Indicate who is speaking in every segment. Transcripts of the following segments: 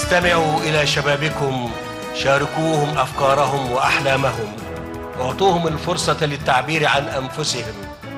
Speaker 1: استمعوا إلى شبابكم شاركوهم أفكارهم وأحلامهم واعطوهم الفرصة للتعبير عن أنفسهم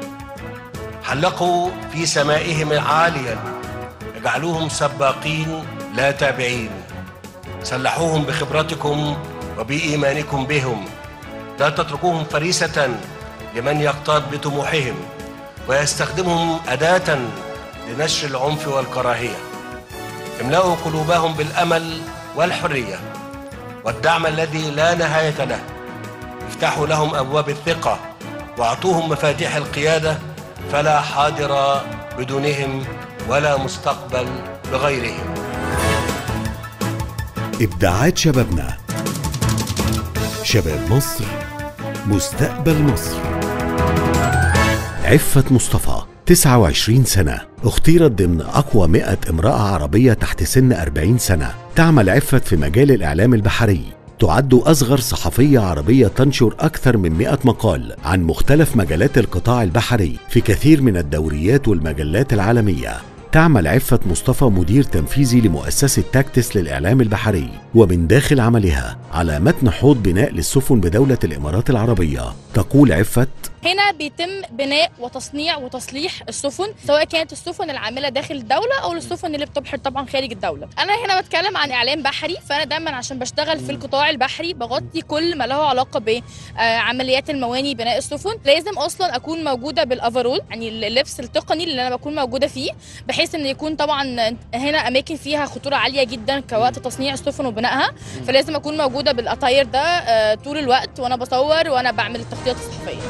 Speaker 1: حلقوا في سمائهم عاليا اجعلوهم سباقين لا تابعين سلحوهم بخبرتكم وبإيمانكم بهم لا تتركوهم فريسة لمن يقتاد بطموحهم ويستخدمهم أداة لنشر العنف والكراهية املأوا قلوبهم بالأمل والحرية والدعم الذي لا نهاية له افتحوا لهم أبواب الثقة واعطوهم مفاتيح القيادة فلا حاضر بدونهم ولا مستقبل بغيرهم
Speaker 2: إبداعات شبابنا شباب مصر مستقبل مصر عفة مصطفى 29 سنة اختيرت ضمن أقوى 100 امرأة عربية تحت سن 40 سنة تعمل عفة في مجال الإعلام البحري تعد أصغر صحفية عربية تنشر أكثر من 100 مقال عن مختلف مجالات القطاع البحري في كثير من الدوريات والمجلات العالمية تعمل عفة مصطفى مدير تنفيذي لمؤسسة تاكتس للإعلام البحري ومن داخل عملها على متن حوض بناء للسفن بدولة الإمارات العربية تقول عفة
Speaker 3: هنا بيتم بناء وتصنيع وتصليح السفن سواء كانت السفن العامله داخل الدوله او السفن اللي بتبحر طبعا خارج الدوله انا هنا بتكلم عن اعلام بحري فانا دايما عشان بشتغل في القطاع البحري بغطي كل ما له علاقه بعمليات المواني بناء السفن لازم اصلا اكون موجوده بالافرول يعني اللبس التقني اللي انا بكون موجوده فيه بحيث ان يكون طبعا هنا اماكن فيها خطوره عاليه جدا كوقت تصنيع السفن وبنائها فلازم اكون موجوده بالاتاير ده آه، طول الوقت وانا بصور وانا بعمل التغطيات الصحفيه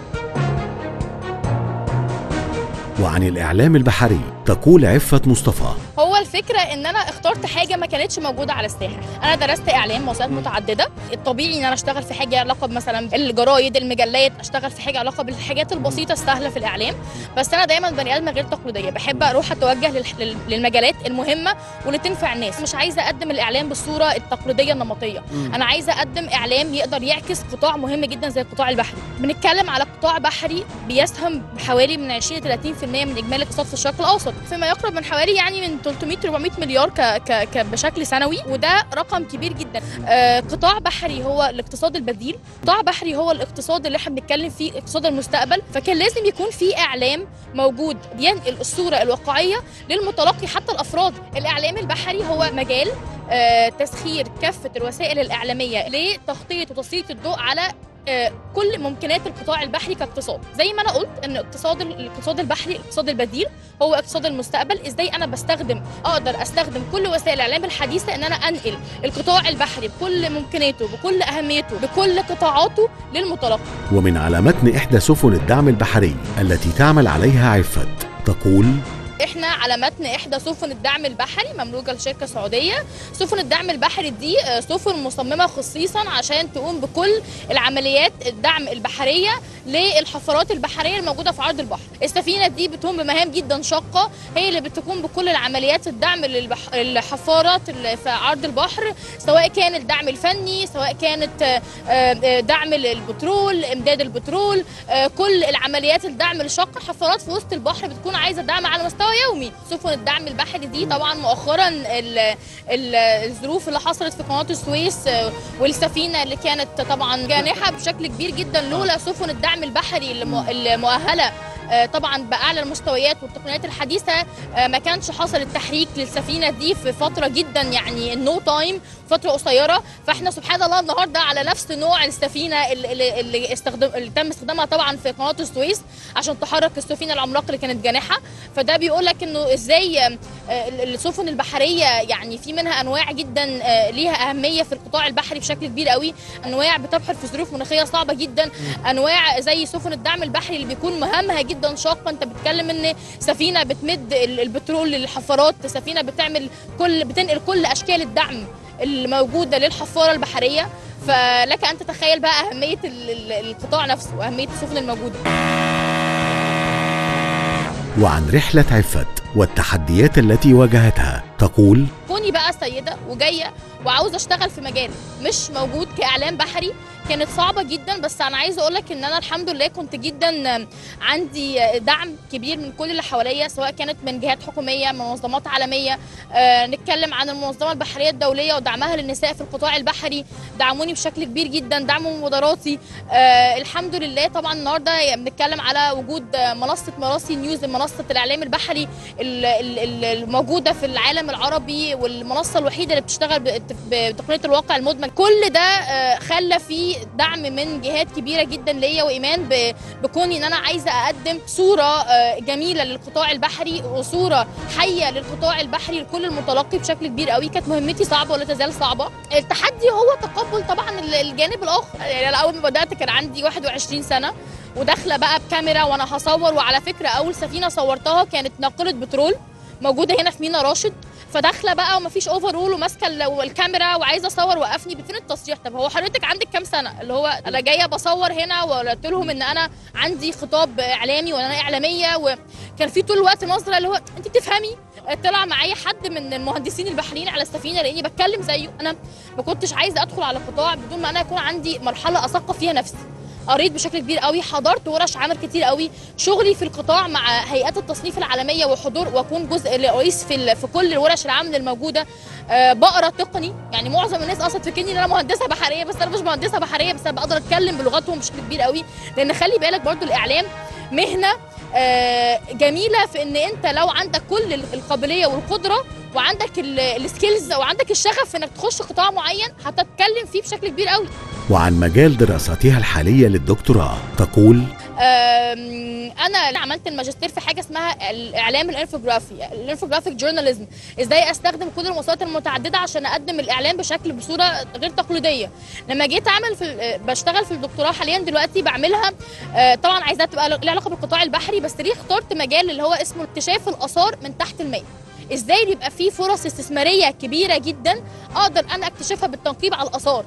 Speaker 2: وعن الإعلام البحري تقول عفة مصطفى
Speaker 3: هو الفكره ان انا اخترت حاجه ما كانتش موجوده على الساحه انا درست اعلام موسوعات متعدده الطبيعي ان انا اشتغل في حاجه علاقه مثلا الجرايد المجلات اشتغل في حاجه علاقه بالحاجات البسيطه السهله في الاعلام بس انا دايما بني ادمه غير تقليديه بحب اروح اتوجه لل- لل- للمجالات المهمه واللي تنفع الناس مش عايزه اقدم الاعلام بالصوره التقليديه النمطيه انا عايزه اقدم اعلام يقدر يعكس قطاع مهم جدا زي القطاع البحري بنتكلم على قطاع بحري بيسهم بحوالي من 20 ل 30% من اجمالي الاقتصاد في الشرق الاوسط فيما يقرب من حوالي يعني من 300 400 مليار ك ك ك بشكل سنوي وده رقم كبير جدا آه قطاع بحري هو الاقتصاد البديل قطاع بحري هو الاقتصاد اللي احنا بنتكلم فيه اقتصاد المستقبل فكان لازم يكون في اعلام موجود بينقل الصوره الواقعيه للمتلقي حتى الافراد الاعلام البحري هو مجال آه، تسخير كافه الوسائل الاعلاميه لتغطيه وتسليط الضوء على آه، كل ممكنات القطاع البحري كاقتصاد زي ما انا قلت ان اقتصاد الاقتصاد البحري الاقتصاد البديل هو اقتصاد المستقبل ازاي انا بستخدم اقدر استخدم كل وسائل الاعلام الحديثه ان انا انقل القطاع البحري بكل ممكناته بكل اهميته بكل قطاعاته للمتلقي
Speaker 2: ومن على متن إحدى سفن الدعم البحري التي تعمل عليها عفة تقول
Speaker 3: احنا على متن احدى سفن الدعم البحري مملوكه لشركه سعوديه سفن الدعم البحري دي آه، سفن مصممه خصيصا عشان تقوم بكل العمليات الدعم البحريه للحفارات البحريه الموجوده في عرض البحر السفينه دي بتقوم بمهام جدا شاقه هي اللي بتقوم بكل العمليات الدعم للبح... الحفارات اللي في عرض البحر سواء كان الدعم الفني سواء كانت آه، آه، دعم البترول امداد البترول آه، كل العمليات الدعم الشاقه حفارات في وسط البحر بتكون عايزه دعم على مستوى يومي سفن الدعم البحري دي طبعا مؤخرا ال- ال- الظروف اللي حصلت في قناه السويس آه، والسفينه اللي كانت طبعا جانحه بشكل كبير جدا لولا سفن الدعم البحري المؤ- المؤهله آه، طبعا باعلى المستويات والتقنيات الحديثه آه، ما كانش حصل التحريك للسفينه دي في فتره جدا يعني نو تايم فتره قصيره فاحنا سبحان الله النهارده على نفس نوع السفينه اللي, اللي- اللي استخدم اللي تم استخدامها طبعا في قناه السويس عشان تحرك السفينه العملاقه اللي كانت جانحه فده بيقول لك انه ازاي آه، ال- السفن البحريه يعني في منها انواع جدا آه، ليها اهميه في القطاع البحري بشكل كبير قوي انواع بتبحر في ظروف مناخيه صعبه جدا انواع زي سفن الدعم البحري اللي بيكون مهامها جدا شاقه انت بتتكلم ان سفينه بتمد ال- البترول للحفارات سفينه بتعمل كل بتنقل كل اشكال الدعم الموجوده للحفاره البحريه فلك ان تتخيل بقى اهميه ال- ال- القطاع نفسه واهميه السفن الموجوده
Speaker 2: وعن رحلة عفة والتحديات التي واجهتها تقول
Speaker 3: كوني بقى سيده وجايه وعاوزه اشتغل في مجال مش موجود كاعلام بحري كانت صعبه جدا بس انا عايزه اقول لك ان انا الحمد لله كنت جدا عندي دعم كبير من كل اللي حواليا سواء كانت من جهات حكوميه من منظمات عالميه آه، نتكلم عن المنظمه البحريه الدوليه ودعمها للنساء في القطاع البحري دعموني بشكل كبير جدا دعموا مبادراتي آه، الحمد لله طبعا النهارده بنتكلم على وجود آه، منصه مراسي نيوز منصه الاعلام البحري ال- ال- ال- الموجوده في العالم العربي والمنصه الوحيده اللي بتشتغل ب- بتقنيه الواقع المدمج كل ده آه، خلى في دعم من جهات كبيره جدا ليا وايمان ب- بكوني ان انا عايزه اقدم صوره آه، جميله للقطاع البحري وصوره حيه للقطاع البحري لكل المتلقي بشكل كبير قوي كانت مهمتي صعبه ولا تزال صعبه التحدي هو تقبل طبعا ال- الجانب الاخر يعني انا اول ما بدات كان عندي 21 سنه وداخله بقى بكاميرا وانا هصور وعلى فكره اول سفينه صورتها كانت ناقله بترول موجوده هنا في مينا راشد فداخله بقى ومفيش اوفرول وماسكه ال- الكاميرا وعايزه اصور وقفني فين التصريح طب هو حضرتك عندك كام سنه اللي هو انا جايه بصور هنا وقلت لهم ان انا عندي خطاب اعلامي وان انا اعلاميه وكان في طول الوقت نظره اللي هو انت بتفهمي طلع معايا حد من المهندسين البحريين على السفينه لاني بتكلم زيه انا ما كنتش عايزه ادخل على قطاع بدون ما انا يكون عندي مرحله اثقف فيها نفسي قريت بشكل كبير قوي حضرت ورش عمل كتير قوي شغلي في القطاع مع هيئات التصنيف العالميه وحضور واكون جزء رئيس في ال- في كل ورش العمل الموجوده أه بقرا تقني يعني معظم الناس اصلا فاكرني ان انا مهندسه بحريه بس انا مش مهندسه بحريه بس انا بقدر اتكلم بلغتهم بشكل كبير قوي لان خلي بالك برضو الاعلام مهنه آه، جميله في ان انت لو عندك كل ال- القابليه والقدره وعندك ال- السكيلز وعندك الشغف في انك تخش قطاع معين هتتكلم فيه بشكل كبير قوي
Speaker 2: وعن مجال دراستها الحالية للدكتوراه تقول
Speaker 3: أم، انا عملت الماجستير في حاجه اسمها الاعلام الانفوجرافي الانفوجرافيك جورناليزم ازاي استخدم كل الوسائط المتعدده عشان اقدم الاعلام بشكل بصوره غير تقليديه لما جيت اعمل في ال- بشتغل في الدكتوراه حاليا دلوقتي بعملها آه، طبعا عايزاها تبقى لها علاقه بالقطاع البحري بس ليه اخترت مجال اللي هو اسمه اكتشاف الاثار من تحت الماء ازاي يبقى في فرص استثماريه كبيره جدا اقدر انا اكتشفها بالتنقيب على الاثار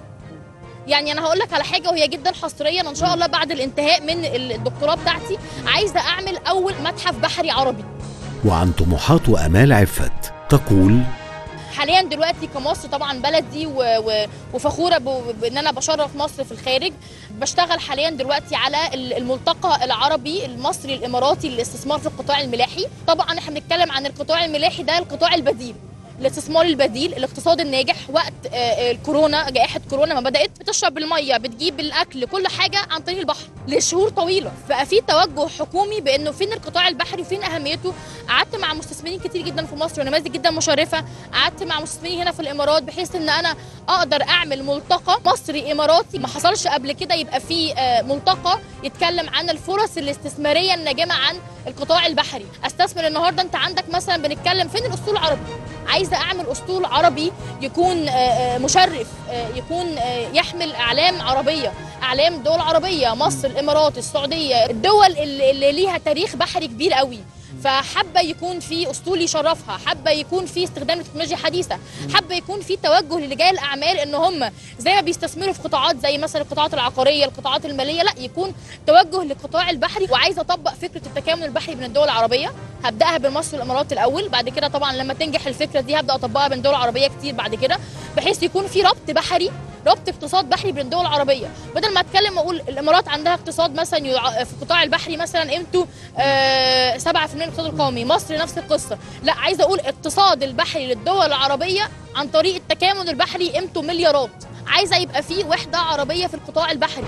Speaker 3: يعني انا هقول لك على حاجه وهي جدا حصريا ان شاء الله بعد الانتهاء من الدكتوراه بتاعتي عايزه اعمل اول متحف بحري عربي
Speaker 2: وعن طموحات وأمال عفت تقول
Speaker 3: حاليا دلوقتي كمصر طبعا بلدي و... و... وفخوره ب... بان انا بشرف مصر في الخارج بشتغل حاليا دلوقتي على ال- الملتقى العربي المصري الاماراتي للاستثمار في القطاع الملاحي طبعا احنا بنتكلم عن القطاع الملاحي ده القطاع البديل الاستثمار البديل الاقتصاد الناجح وقت آه، آه، الكورونا جائحه كورونا ما بدات بتشرب الميه بتجيب الاكل كل حاجه عن طريق البحر لشهور طويله بقى في توجه حكومي بانه فين القطاع البحري وفين اهميته قعدت مع مستثمرين كتير جدا في مصر ونماذج جدا مشرفه قعدت مع مستثمرين هنا في الامارات بحيث ان انا اقدر اعمل ملتقى مصري اماراتي ما حصلش قبل كده يبقى في آه، ملتقى يتكلم عن الفرص الاستثماريه الناجمه عن القطاع البحري استثمر النهارده انت عندك مثلا بنتكلم فين الاسطول العربي عايزه اعمل اسطول عربي يكون آه، آه، مشرف آه، يكون آه، يحمل اعلام عربيه اعلام دول عربيه مصر الامارات السعوديه الدول اللي اللي ليها تاريخ بحري كبير قوي فحابه يكون في اسطول يشرفها حابه يكون في استخدام التكنولوجيا الحديثه حابه يكون في توجه لرجال الاعمال ان هم زي ما بيستثمروا في قطاعات زي مثلا القطاعات العقاريه القطاعات الماليه لا يكون توجه للقطاع البحري وعايزه اطبق فكره التكامل البحري بين الدول العربيه هبداها بمصر والامارات الاول بعد كده طبعا لما تنجح الفكره دي هبدا اطبقها بين دول عربيه كتير بعد كده بحيث يكون في ربط بحري ربط اقتصاد بحري بين الدول العربيه بدل ما اتكلم واقول الامارات عندها اقتصاد مثلا يع- في القطاع البحري مثلا قيمته آه، 7% من الاقتصاد القومي مصر نفس القصه لا عايزه اقول اقتصاد البحري للدول العربيه عن طريق التكامل البحري قيمته مليارات عايزه يبقى في وحده عربيه في القطاع البحري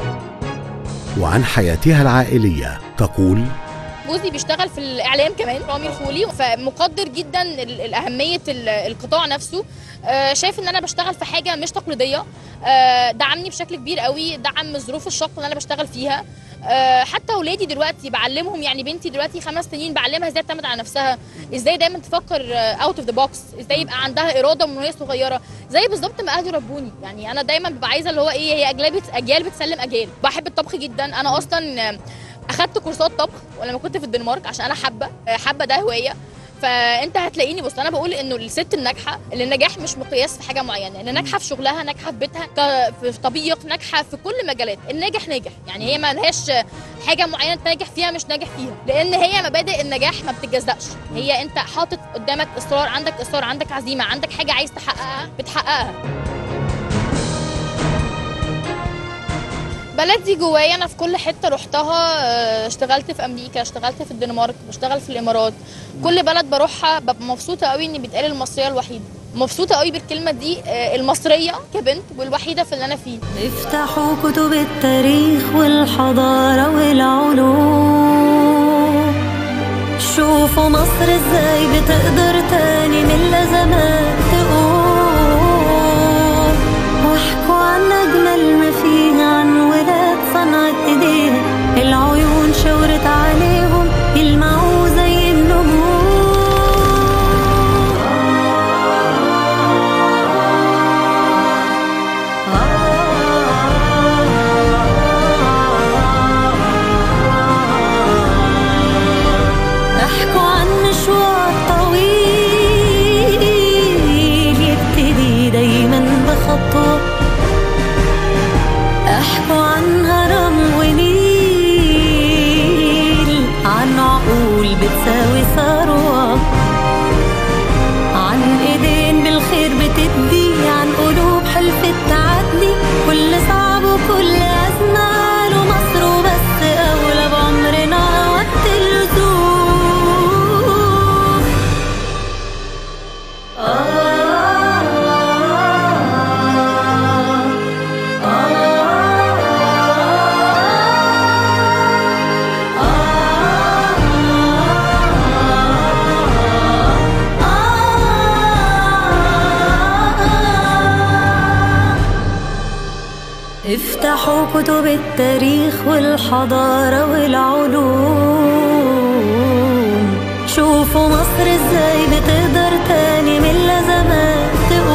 Speaker 2: وعن حياتها العائلية تقول
Speaker 3: جوزي بيشتغل في الاعلام كمان رامي الفولي فمقدر جدا ال- الاهميه ال- القطاع نفسه آه، شايف ان انا بشتغل في حاجه مش تقليديه آه، دعمني بشكل كبير قوي دعم الظروف الشاقه اللي انا بشتغل فيها آه، حتى اولادي دلوقتي بعلمهم يعني بنتي دلوقتي خمس سنين بعلمها ازاي تعتمد على نفسها ازاي دايما تفكر اوت اوف ذا بوكس ازاي يبقى عندها اراده من وهي صغيره زي بالظبط ما اهلي ربوني يعني انا دايما ببقى عايزه اللي هو ايه هي اجيال بت- اجيال بتسلم اجيال بحب الطبخ جدا انا اصلا آه، اخدت كورسات طبخ ولما كنت في الدنمارك عشان انا حابه آه، حابه ده هوايه فانت هتلاقيني بص انا بقول انه الست الناجحه اللي النجاح مش مقياس في حاجه معينه اللي ناجحه في شغلها ناجحه في بيتها ك- في طبيخ ناجحه في كل مجالات الناجح ناجح يعني هي ما لهاش حاجه معينه تنجح فيها مش ناجح فيها لان هي مبادئ النجاح ما بتتجزأش هي انت حاطط قدامك اصرار عندك اصرار عندك عزيمه عندك حاجه عايز تحققها بتحققها بلدي جوايا انا في كل حته رحتها آه، اشتغلت في امريكا اشتغلت في الدنمارك بشتغل في الامارات كل بلد بروحها ببقى مبسوطه قوي اني بيتقال المصريه الوحيده مبسوطه قوي بالكلمه دي آه، المصريه كبنت والوحيده في اللي انا فيه
Speaker 4: افتحوا كتب التاريخ والحضارة والعلوم شوفوا مصر ازاي بتقدر تاني من الأزمات تقوم واحكوا عن أجمل ما فيها عن ولاد صنعت ايديها العيون شاورت عليهم يلمعوا زي النمور احكوا عن مشوار طويل يبتدي دايما بخطوة احكوا عن هرم ونيل عن عقول بتساوي ثروة عن ايدين بالخير بتدي عن قلوب حلفت تعدي كل صعب وكل أزمة له مصر وبس أولى بعمرنا وقت اللزوم افتحوا كتب التاريخ والحضارة والعلوم شوفوا مصر ازاي بتقدر تاني من الأزمات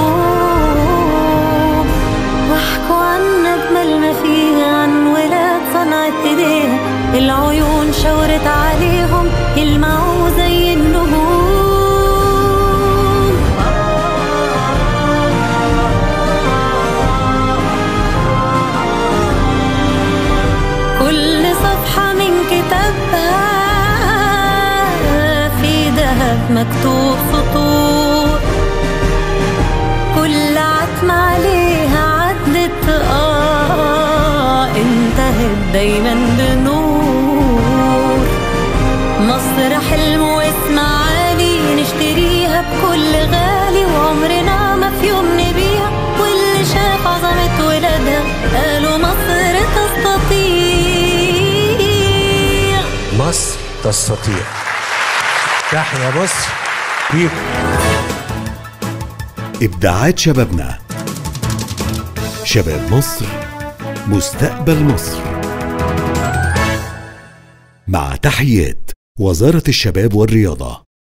Speaker 4: تقوم واحكوا عن أجمل ما فيها عن ولاد صنعت ايديها العيون شاورت عليهم يلمعوا زي النجوم كل صفحة من كتابها في ذهب مكتوب سطور كل عتمة عليها عدت آه انتهت دايما بنور مصر حلم واسم عالي نشتريها بكل غالي وعمرنا ما في يوم نبيها واللي شاف عظمة ولادها قالوا مصر تستطيع
Speaker 1: مصر تستطيع تحيا مصر بيكم
Speaker 2: إبداعات شبابنا شباب مصر مستقبل مصر مع تحيات وزارة الشباب والرياضة